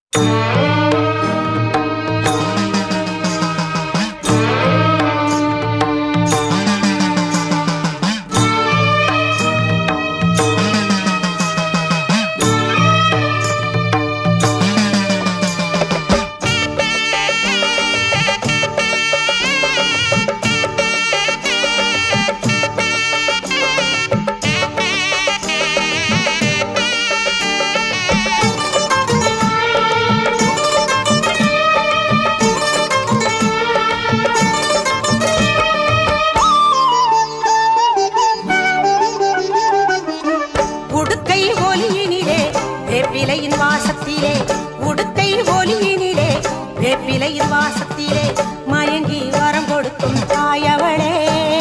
உடுக்கை ஒலியினிலே வேப்பிலையின் வாசத்திலே உடுக்கை ஒலியினிலே வேப்பிலையின் வாசத்திலே மயங்கி வரம் கொடுக்கும் தாயவளே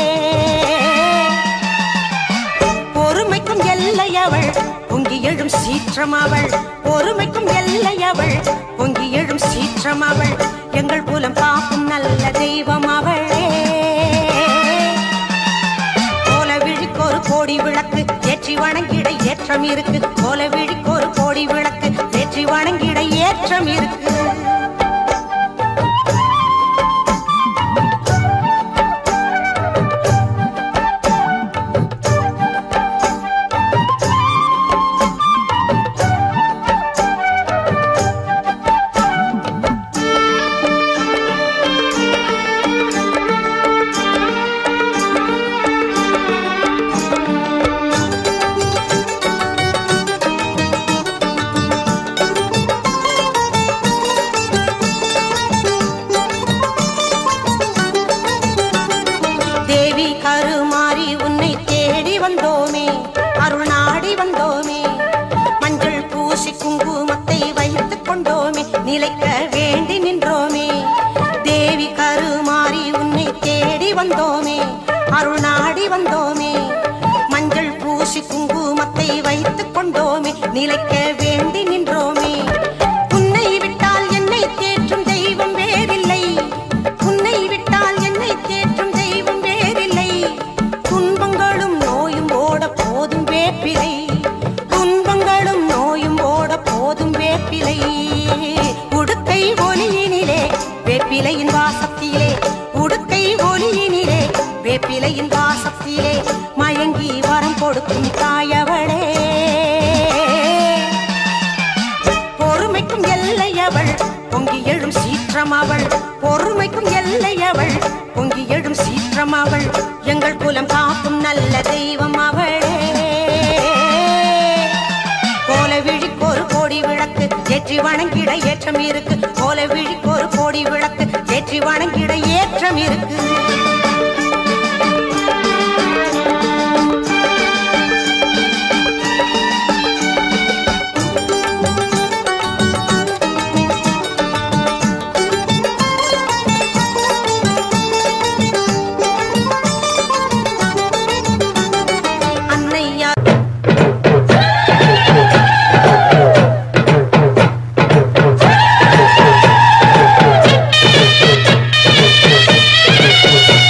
பொறுமைக்கும் எல்லை அவள் பொங்கி எழும் சீற்றம் அவள் பொறுமைக்கும் எல்லை அவள் பொங்கி எழும் சீற்றம் அவள் எங்கள் குலம் காக்கும் நல்ல தெய்வம் அவளே கோல விழிக்கு ஒரு கோடி விளக்கு ஏற்றி வணங்கிட ஏற்றம் இருக்கு கோல விழிக்கு ஒரு கோடி விளக்கு ஏற்றி வணங்கிட ஏற்றம் இருக்கு தேவி கருமாறி உன்னை தேடி வந்தோமே அருள் நாடி வந்தோமே மஞ்சள் பூசி குங்குமத்தை வைத்துக் கொண்டோமே நிலைக்க வேண்டி நின்றோமே தேவி கருமாறி உன்னை தேடி வந்தோமே அருள் நாடி வந்தோமே மஞ்சள் பூசி குங்குமத்தை வைத்துக் கொண்டோமே நிலைக்க வேண்டி நின்றோமே உன்னை விட்டால் என்னை தேற்றும் தெய்வம் வேறில்லை உன்னை விட்டால் என்னை தேற்றும் தெய்வம் வேறில்லை துன்பங்களும் நோயும் ஓட போதும் வேப்பிலை துன்பங்களும் நோயும் ஓட போதும் வேப்பிலை உடுக்கை ஒலியினிலே வேப்பிலையின் வாசத்திலே உடுக்கை ஒலியினிலே வேப்பிலையின் வாசத்திலே மயங்கி வரம் கொடுக்கும் தாயவளே பொறுமைக்கும் எல்லை அவள் பொங்கி எழும் சீற்றம் அவள் பொறுமைக்கும் எல்லை அவள் பொங்கி எழும் சீற்றம் அவள் எங்கள் குலம் காக்கும் நல்ல தெய்வம் அவளே கோல விழிக்கு ஒரு கோடி விளக்கு ஏற்றி வணங்கிட ஏற்றம் இருக்கு கோல விழிக்கு ஒரு கோடி விளக்கு ஏற்றி வணங்கிட ஏற்றம் இருக்கு அன்னையா Thank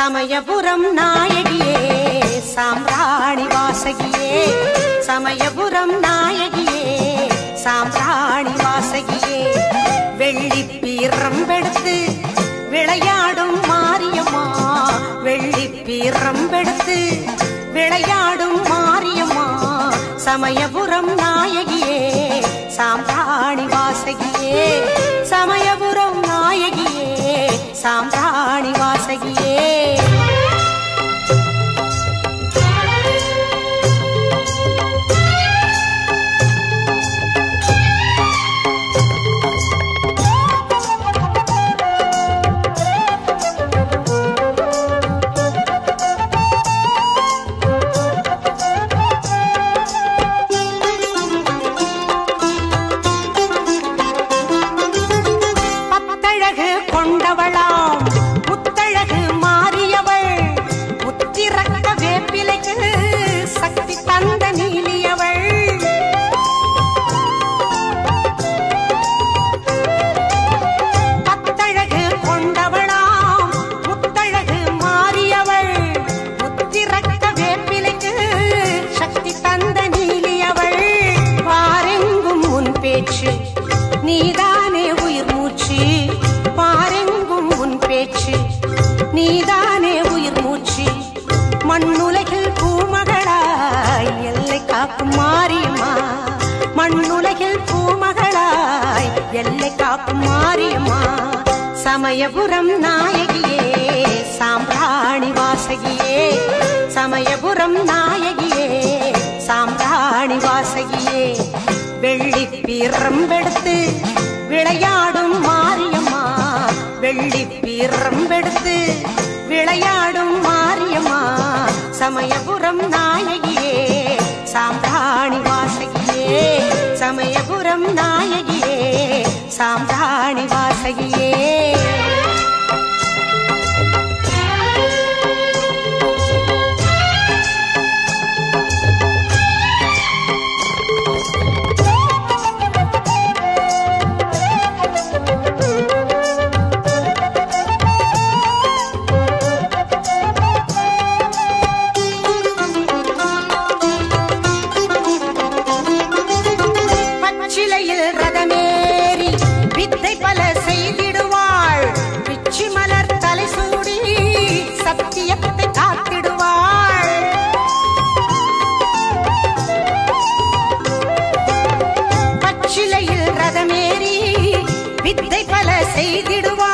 சமயபுரம் நாயகியே சாம்ராணி வாசகியே சமயபுரம் நாயகியே சாம்ராணி வாசகியே வெள்ளி பீரம்பெடுத்து விளையாடும் மாரியம்மா வெள்ளி பீரம்பெடுத்து விளையாடும் மாரியம்மா சமயபுரம் நாயகியே சாம்ராணி வாசகியே சமயபுரம் நாயகியே சாம்ராணி வாசகியே பத்தழகு கொண்டவளாம் முத்தழகு மாறியவள் முத்திரக்க வேப்பிலைக்கு சக்தி தந்த நீலியவள் பத்தழகு கொண்டவளாம் முத்தழகு மாறியவள் முத்திரக்க வேப்பிலைக்கு சக்தி தந்த நீலியவள் பாரெங்கும் உன் பேச்சு நீதானே உயிர் மூச்சு பாரெங்கும் உன் பேச்சு நீதானே உயிர் மூச்சு மண்ணுலகில் பூமகளாய் எல்லை காக்கும் மாரியம்மா மண்ணுலகில் பூமகளாய் எல்லை காக்கும் மாரியம்மா சமயபுரம் நாயகியே சாம்பிராணி வாசகியே சமயபுரம் நாயகியே சாம்பிராணி வாசகியே வெள்ளி பீரம்பெடுத்து விளையாடும் மாரியம்மா வெள்ளி பீரம்பெடுத்து விளையாடும் மாரியம்மா சமயபுரம் நாயகியே சாம்பிராணி வாசகியே சமயபுரம் நாயகியே சாம்பிராணி வாசகியே பச்சிலையில் ரதமேறி வித்தை பல செய்திடுவாள் பிச்சி மலர் தலை சூடி சத்தியத்தை காத்திடுவாள் பச்சிலையில் ரதமேறி வித்தை பல செய்திடுவாள்